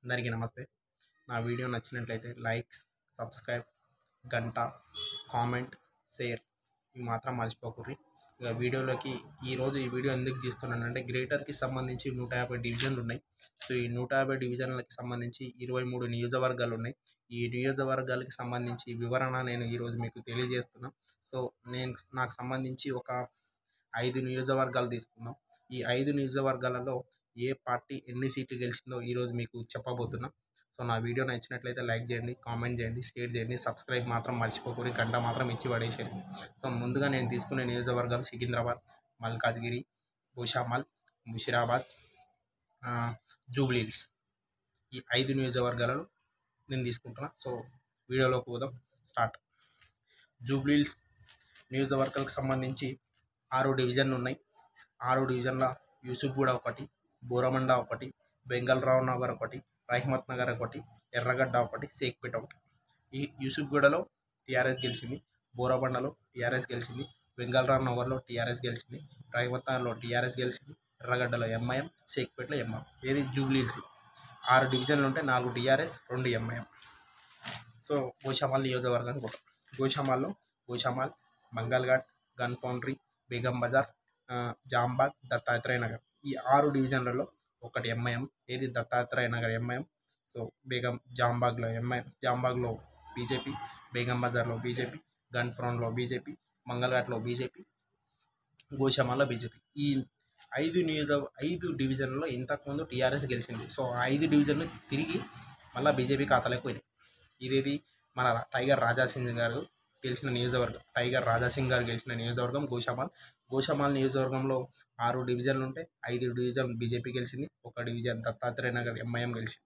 అందరికీ నమస్తే నా వీడియో నచ్చినట్లయితే లైక్స్ సబ్స్క్రైబ్ గంట కామెంట్ షేర్ ఇవి మాత్రం మర్చిపోకూరి ఇక వీడియోలోకి ఈరోజు ఈ వీడియో ఎందుకు తీస్తున్నానంటే గ్రేటర్కి సంబంధించి నూట యాభై డివిజన్లు ఉన్నాయి సో ఈ నూట యాభై డివిజన్లకి సంబంధించి ఇరవై మూడు నియోజకవర్గాలు ఉన్నాయి ఈ నియోజకవర్గాలకి సంబంధించి వివరణ నేను ఈరోజు మీకు తెలియజేస్తున్నా సో నేను నాకు సంబంధించి ఒక ఐదు నియోజకవర్గాలు తీసుకుందాం ఈ ఐదు నియోజకవర్గాలలో ఏ పార్టీ ఎన్ని సీట్లు గెలిచిందో ఈరోజు మీకు చెప్పబోతున్నా సో నా వీడియో నచ్చినట్లయితే లైక్ చేయండి కామెంట్ చేయండి షేర్ చేయండి సబ్స్క్రైబ్ మాత్రం మర్చిపోకూరి గంట మాత్రం ఇచ్చి పడేసేయండి సో ముందుగా నేను తీసుకునే నియోజకవర్గాలు సికింద్రాబాద్ మల్కాజ్గిరి భూషామల్ ముషిరాబాద్ ఆ, జూబ్లీహిల్స్ ఈ ఐదు నియోజకవర్గాలలో నేను తీసుకుంటున్నా సో వీడియోలోకి పోదాం స్టార్ట్ జూబ్లీహిల్స్ నియోజకవర్గాలకు సంబంధించి ఆరు డివిజన్లు ఉన్నాయి ఆరు డివిజన్ల యూసుఫ్గూడ ఒకటి బోరమండ ఒకటి బెంగళరావు నగర్ ఒకటి రహిమత్ నగర్ ఒకటి ఎర్రగడ్డ ఒకటి షేక్పేట ఒకటి ఈ యూసుఫ్గూడలో టీఆర్ఎస్ గెలిచింది బోరబండలో టీఆర్ఎస్ గెలిచింది బెంగళరావు నగర్లో టీఆర్ఎస్ గెలిచింది రహిమత్ నగర్లో టీఆర్ఎస్ గెలిచింది ఎర్రగడ్డలో ఎంఐఎం షేక్పేటలో ఎంఐఎం ఏది జూబ్లీహిల్స్ ఆరు డివిజన్లు ఉంటే నాలుగు టీఆర్ఎస్ రెండు ఎంఐఎం సో గోషామాల్ నియోజకవర్గానికి పోతాం గోషామాల్లో గోషామాల్ మంగల్ఘాట్ గన్ ఫౌండరీ బేగం బజార్ ఆ, జాంబాగ్ దత్తాత్రేయ నగర్ ఈ ఆరు డివిజన్లలో ఒకటి ఎంఐఎం ఏది దత్తాత్రేయ నగర్ ఎంఐఎం సో బేగం జాంబాగ్లో ఎంఐఎం జాంబాగ్లో బీజేపీ బేగం బజార్లో బీజేపీ గన్ ఫ్రౌండ్లో బీజేపీ మంగళఘాట్లో బీజేపీ గోషామాల్లో బీజేపీ ఈ ఐదు నియోజక ఐదు డివిజన్లలో ఇంతకుముందు టీఆర్ఎస్ గెలిచింది సో ఆ ఐదు డివిజన్లు తిరిగి మళ్ళీ బీజేపీ ఖాతాలోకి పోయినాయి ఇదేది మన టైగర్ రాజాసింగ్ గారు గెలిచిన నియోజకవర్గం టైగర్ రాజాసింగ్ గారు గెలిచిన నియోజకవర్గం గోషామాల్ గోషామాల్ నియోజకవర్గంలో ఆరు డివిజన్లు ఉంటే ఐదు డివిజన్ బీజేపీ గెలిచింది ఒక డివిజన్ దత్తాత్రేయ నగర్ ఎంఐఎం గెలిచింది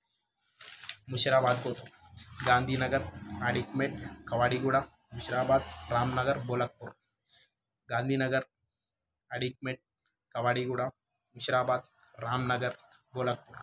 ముషిరాబాద్ కోసం గాంధీనగర్ అడిక్మెట్ కవాడిగూడ ముషిరాబాద్ రామ్నగర్ బోలక్పూర్ గాంధీనగర్ అడిక్మెట్ కవాడిగూడ ముషిరాబాద్ రామ్నగర్ బోలక్పూర్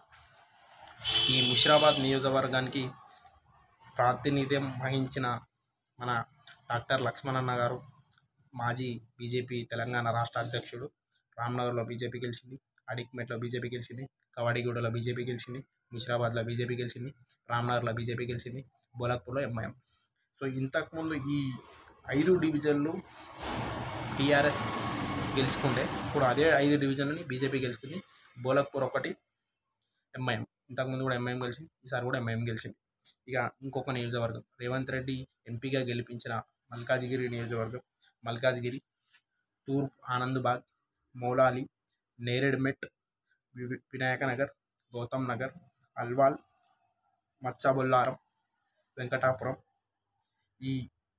ఈ ముషిరాబాద్ నియోజకవర్గానికి ప్రాతినిధ్యం వహించిన మన డాక్టర్ లక్ష్మణన్న గారు మాజీ బీజేపీ తెలంగాణ రాష్ట్ర అధ్యక్షుడు రామ్నగర్లో బీజేపీ గెలిచింది అడిక్మెట్లో బీజేపీ గెలిచింది కవాడిగూడలో బీజేపీ గెలిచింది ముషిరాబాద్లో బీజేపీ గెలిచింది రామ్నగర్లో బీజేపీ గెలిచింది బోలక్పూర్లో ఎంఐఎం సో ఇంతకుముందు ఈ ఐదు డివిజన్లు టీఆర్ఎస్ గెలుచుకుంటే ఇప్పుడు అదే ఐదు డివిజన్లని బీజేపీ గెలుచుకుంది బోలక్పూర్ ఒకటి ఎంఐఎం ఇంతకుముందు కూడా ఎంఐఎం గెలిచింది ఈసారి కూడా ఎంఐఎం గెలిచింది ఇక ఇంకొక నియోజకవర్గం రేవంత్ రెడ్డి ఎంపీగా గెలిపించిన మల్కాజ్గిరి నియోజకవర్గం మల్కాజ్గిరి తూర్పు ఆనంద్బాగ్ మౌలాలి నేరేడ్మెట్ వి- వినాయక నగర్ గౌతమ్ నగర్ అల్వాల్ మచ్చాబొల్లారం వెంకటాపురం ఈ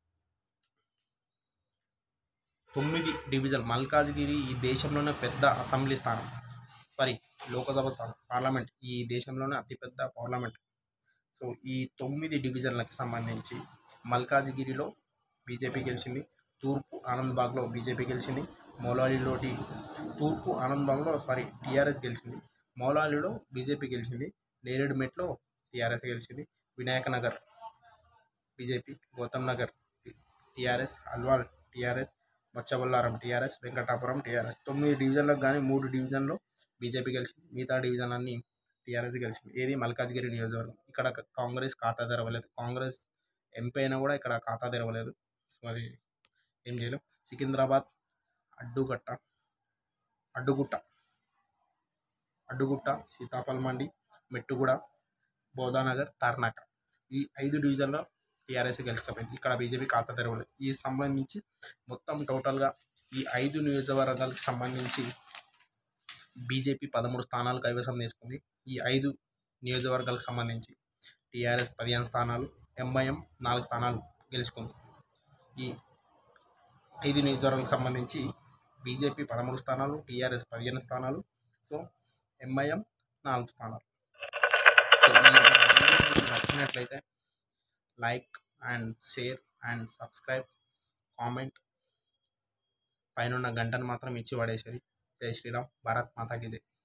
తొమ్మిది డివిజన్ మల్కాజ్గిరి ఈ దేశంలోనే పెద్ద అసెంబ్లీ స్థానం సారీ లోకసభ స్థానం పార్లమెంట్ ఈ దేశంలోనే అతిపెద్ద పార్లమెంట్ సో ఈ తొమ్మిది డివిజన్లకు సంబంధించి మల్కాజ్గిరిలో బీజేపీ గెలిచింది తూర్పు ఆనంద్బాగ్లో బీజేపీ గెలిచింది మౌలాలిలోటి తూర్పు ఆనంద్బాగ్లో సారీ టీఆర్ఎస్ గెలిచింది మౌలాలిలో బీజేపీ గెలిచింది నేరేడుమెట్లో టీఆర్ఎస్ గెలిచింది Vinayak Nagar BJP Gautam Nagar TRS Alwal TRS Machabollaram TRS Venkatapuram TRS తొమ్మిది డివిజన్లకు కానీ మూడు డివిజన్లో బీజేపీ గెలిచింది మిగతా డివిజన్ అన్ని టీఆర్ఎస్ గెలిచింది ఏది మల్కాజ్గిరి నియోజకవర్గం ఇక్కడ కాంగ్రెస్ ఖాతా తెరవలేదు కాంగ్రెస్ ఎంపీ అయినా కూడా ఇక్కడ ఖాతా తెరవలేదు సో అది ఏం చేయలేం సికింద్రాబాద్ అడ్డుగట్ట అడ్డుగుట్ట అడ్డుగుట్ట సీతాఫల్ మండి మెట్టుగూడ బోధానగర్ తార్నాక ఈ ఐదు డివిజన్లో టీఆర్ఎస్ గెలిచిపోయింది ఇక్కడ బీజేపీ ఖాతా తెరవలేదు ఈ సంబంధించి మొత్తం టోటల్గా ఈ ఐదు నియోజకవర్గాలకు సంబంధించి బీజేపీ పదమూడు స్థానాలు కైవసం చేసుకుంది ఈ ఐదు నియోజకవర్గాలకు సంబంధించి టీఆర్ఎస్ పదిహేను స్థానాలు ఎంఐఎం నాలుగు స్థానాలు గెలుచుకుంది ఈ ఐదు నియోజకవర్గాలకు సంబంధించి బీజేపీ పదమూడు స్థానాలు టీఆర్ఎస్ పదిహేను స్థానాలు సో ఎంఐఎం నాలుగు స్థానాలు సో ఈ వీడియో మీకు నచ్చినట్లయితే like and share and subscribe comment పైన ఉన్న గంటను మాత్రం ఇచ్చి పడేసరి జై శ్రీరామ్ భారత్ మాతాకి జై